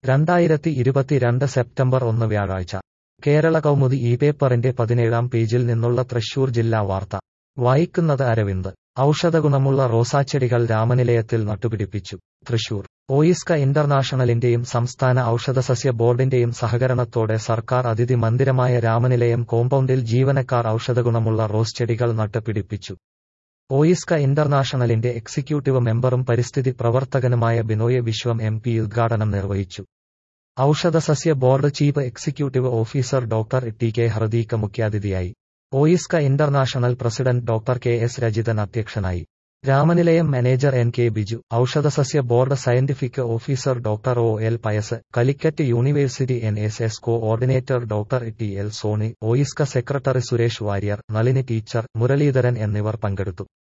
രണ്ടായിരത്തി ഇരുപത്തിരണ്ട് സെപ്റ്റംബർ ഒന്ന് വ്യാഴാഴ്ച കേരള കൗമുദി ഈ പേപ്പറിന്റെ പതിനേഴാം പേജിൽ നിന്നുള്ള തൃശൂർ ജില്ലാ വാർത്ത വായിക്കുന്നത് അരവിന്ദ് ഔഷധഗുണമുള്ള റോസാച്ചെടികൾ രാമനിലയത്തിൽ നട്ടുപിടിപ്പിച്ചു തൃശൂർ ഓയിസ്ക ഇന്റർനാഷണലിന്റെയും സംസ്ഥാന ഔഷധസസ്യ ബോർഡിന്റെയും സഹകരണത്തോടെ സർക്കാർ അതിഥി മന്ദിരമായ രാമനിലയം കോമ്പൗണ്ടിൽ ജീവനക്കാർ ഔഷധഗുണമുള്ള റോസ് ചെടികൾ നട്ടുപിടിപ്പിച്ചു ഓയിസ്ക ഇന്റർനാഷണലിന്റെ എക്സിക്യൂട്ടീവ് മെമ്പറും പരിസ്ഥിതി പ്രവർത്തകനുമായ ബിനോയ് വിശ്വം എം പി ഉദ്ഘാടനം നിർവഹിച്ചു ഔഷധസസ്യ board chief executive officer doctor T K Hardeeka മുഖ്യാതിഥിയായി OISCA international president doctor K S Rajithan അധ്യക്ഷനായി Ramanilayam manager N K Biju ഔഷധസസ്യ board scientific officer doctor O L Pius Calicut university N S S coordinator doctor T L Sony OISCA secretary Suresh Warrier Nalini teacher Muraleedharan എന്നിവർ പങ്കെടുത്തു